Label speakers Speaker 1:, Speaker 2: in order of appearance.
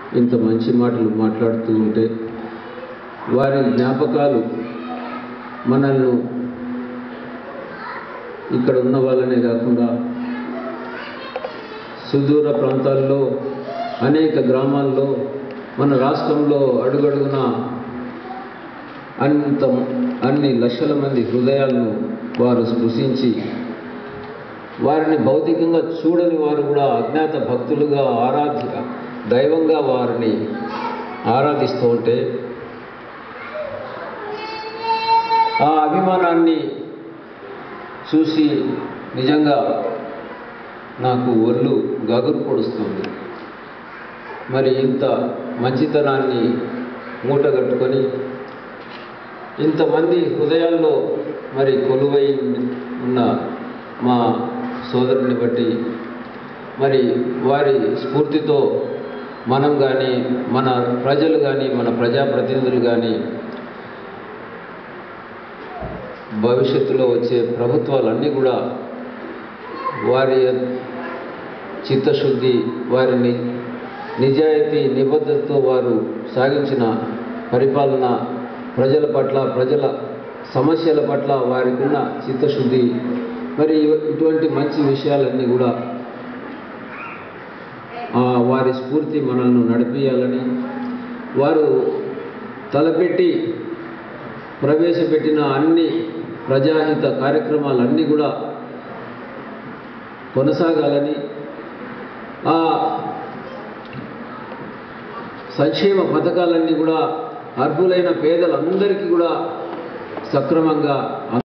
Speaker 1: ఇంత మంచి మాటలు మాట్లాడుతూ ఉంటే వారి జ్ఞాపకాలు మనల్ని ఇక్కడ ఉన్న వాళ్ళనే కాకుండా సుదూర ప్రాంతాల్లో అనేక గ్రామాల్లో మన రాష్ట్రంలో అడుగడుగున అంత అన్ని లక్షల మంది హృదయాలను వారు స్పృశించి వారిని భౌతికంగా చూడని వారు కూడా అజ్ఞాత భక్తులుగా ఆరాధ్య దైవంగా వారిని ఆరాధిస్తూ ఉంటే ఆ అభిమానాన్ని చూసి నిజంగా నాకు ఒళ్ళు గగురు పొడుస్తుంది మరి ఇంత మంచితనాన్ని మూటగట్టుకొని ఇంతమంది హృదయాల్లో మరి కొలువై ఉన్న మా సోదరుని బట్టి మరి వారి స్ఫూర్తితో మనం కానీ మన ప్రజలు కానీ మన ప్రజాప్రతినిధులు కానీ భవిష్యత్తులో వచ్చే ప్రభుత్వాలన్నీ కూడా వారి చిత్తశుద్ధి వారిని నిజాయితీ నిబద్ధతతో వారు సాగించిన పరిపాలన ప్రజల పట్ల ప్రజల సమస్యల పట్ల వారికి ఉన్న చిత్తశుద్ధి మరి ఇవ- ఇటువంటి మంచి విషయాలన్నీ కూడా ఆ, వారి స్ఫూర్తి మనల్ని నడిపించాలని వారు తలపెట్టి ప్రవేశపెట్టిన అన్ని ప్రజాహిత కార్యక్రమాలన్నీ కూడా కొనసాగాలని ఆ సంక్షేమ పథకాలన్నీ కూడా అర్హులైన పేదలందరికీ కూడా సక్రమంగా